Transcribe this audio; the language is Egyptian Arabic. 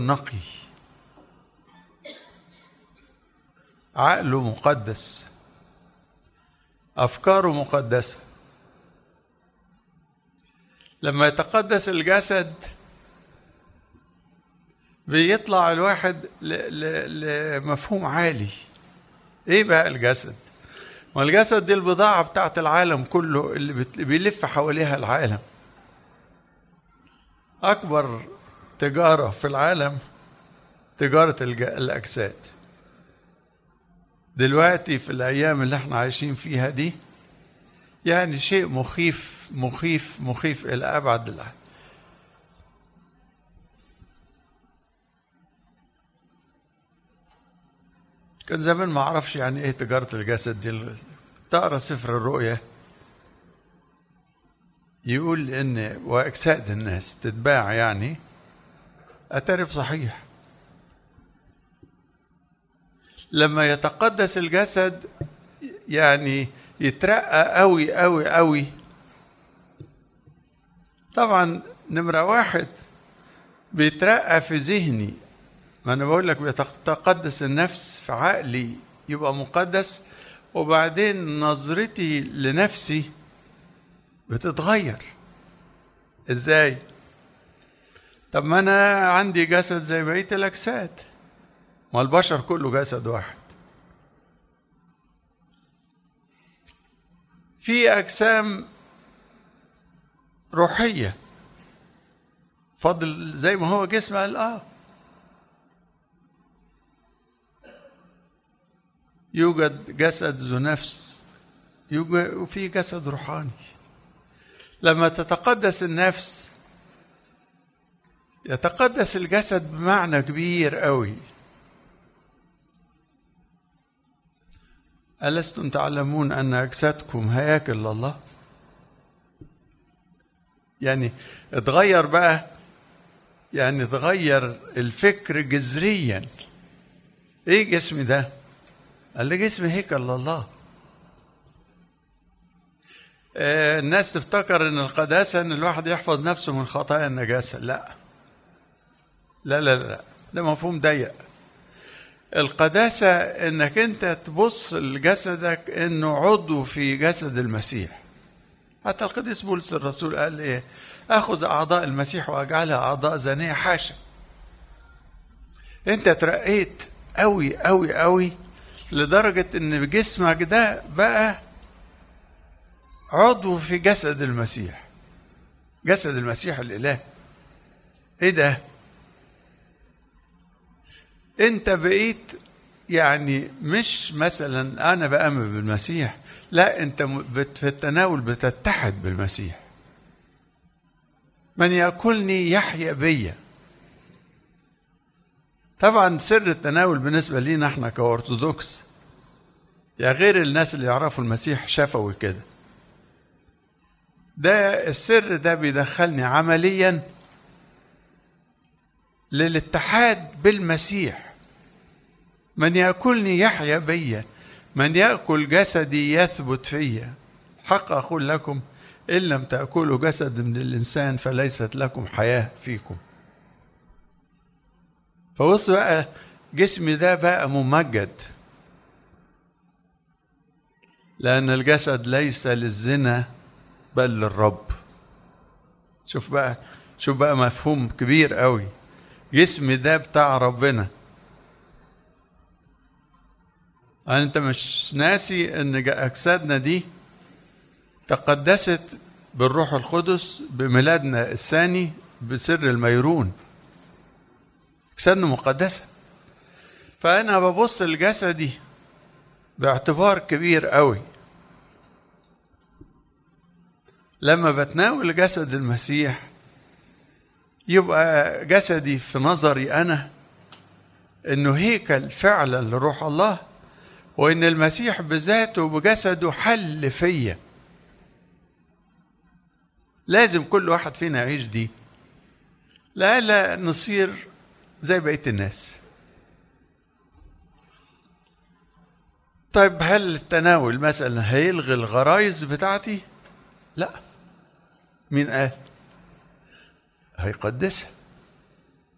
نقي عقله مقدس افكاره مقدسه لما يتقدس الجسد بيطلع الواحد لمفهوم عالي ايه بقى الجسد ما الجسد دي البضاعة بتاعت العالم كله اللي بيلف حواليها العالم أكبر تجارة في العالم تجارة الأجساد دلوقتي في الأيام اللي احنا عايشين فيها دي يعني شيء مخيف مخيف مخيف إلى أبعد الحد كان زمان ما اعرفش يعني ايه تجارة الجسد دي تقرا سفر الرؤيا يقول ان واجساد الناس تتباع يعني اترب صحيح لما يتقدس الجسد يعني يترقى قوي قوي قوي طبعا نمرة واحد بيترقى في ذهني ما انا بقول لك بيتقدس النفس في عقلي يبقى مقدس وبعدين نظرتي لنفسي بتتغير ازاي طب ما انا عندي جسد زي بقيه الاجساد ما البشر كله جسد واحد في اجسام روحيه فضل زي ما هو جسم قال اه يوجد جسد ذو نفس يوجد وفي جسد روحاني لما تتقدس النفس يتقدس الجسد بمعنى كبير قوي ألستم تعلمون أن أجسادكم هياكل لله يعني اتغير بقى يعني اتغير الفكر جذريا ايه جسمي ده قال لي جسمي هيكل لله آه الناس تفتكر ان القداسه ان الواحد يحفظ نفسه من خطايا النجاسه لا لا لا لا ده مفهوم ضيق القداسه انك انت تبص لجسدك انه عضو في جسد المسيح حتى القديس بولس الرسول قال ايه اخذ اعضاء المسيح واجعلها اعضاء زانيه حاشا انت ترقيت قوي قوي قوي لدرجة إن جسمك ده بقى عضو في جسد المسيح جسد المسيح الإله إيه ده؟ أنت بقيت يعني مش مثلا أنا بآمن بالمسيح لا أنت في التناول بتتحد بالمسيح من يأكلني يحيا بيا طبعا سر التناول بالنسبة لينا احنا كأرثوذكس يا غير الناس اللي يعرفوا المسيح شفوي كده ده السر ده بيدخلني عمليا للاتحاد بالمسيح من يأكلني يحيا بيا من يأكل جسدي يثبت فيا حق أقول لكم إن لم تأكلوا جسد من الإنسان فليست لكم حياة فيكم فبص بقى جسمي ده بقى ممجد لأن الجسد ليس للزنا بل للرب شوف بقى شوف بقى مفهوم كبير قوي جسمي ده بتاع ربنا يعني انت مش ناسي ان اجسادنا دي تقدست بالروح القدس بميلادنا الثاني بسر الميرون اجسادنا مقدسه فانا ببص لجسدي باعتبار كبير قوي لما بتناول جسد المسيح يبقى جسدي في نظري انا انه هيكل فعلا لروح الله وان المسيح بذاته بجسده حل فيا لازم كل واحد فينا يعيش دي لا لا نصير زي بقيه الناس طيب هل التناول مثلا هيلغي الغرايز بتاعتي لا مين قال هيقدسها